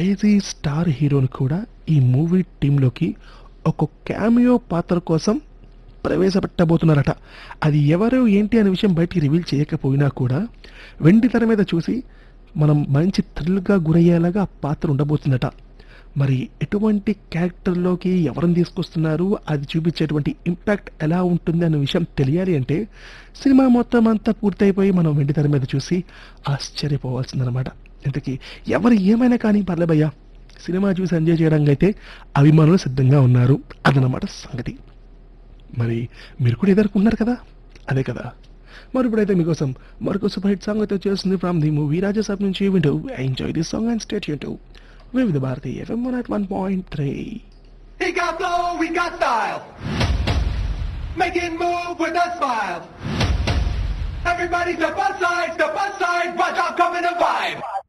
Crazy star హీరోని కూడా ఈ మూవీ టీంలోకి ఒక క్యామియో పాత్ర కోసం ప్రవేశపెట్టబోతున్నారట అది ఎవరు ఏంటి అనే విషయం బయటికి రివీల్ చేయకపోయినా కూడా వెండి తెర మీద చూసి మనం మంచి థ్రిల్గా గురయ్యేలాగా ఆ పాత్ర ఉండబోతుందట మరి ఎటువంటి క్యారెక్టర్లోకి ఎవరిని తీసుకొస్తున్నారు అది చూపించేటువంటి ఇంపాక్ట్ ఎలా ఉంటుంది అనే విషయం తెలియాలి అంటే సినిమా మొత్తం అంతా పూర్తయిపోయి మనం వెండి తెర మీద చూసి ఆశ్చర్యపోవాల్సిందనమాట ఇంతకీ ఎవరు ఏమైనా కానీ పర్లేబయ్యా సినిమా చూసి ఎంజాయ్ చేయడానికి అయితే అభిమానులు సిద్ధంగా ఉన్నారు అదనమాట సంగతి మరి మీరు కూడా ఎదుర్కొన్నారు కదా అదే కదా మరి ఇప్పుడైతే మీకోసం మరొక సూపర్ హిట్ సాంగ్ అయితే వచ్చేస్తుంది ఫ్రమ్ ది మూవీ రాజసాబ్ నుంచి వింటూ enjoy the song and stay యూన్ Vividh Bharati FM one at one point three He got flow, we got style. Making move with a smile. Everybody step aside, step aside, watch out, coming to vibe.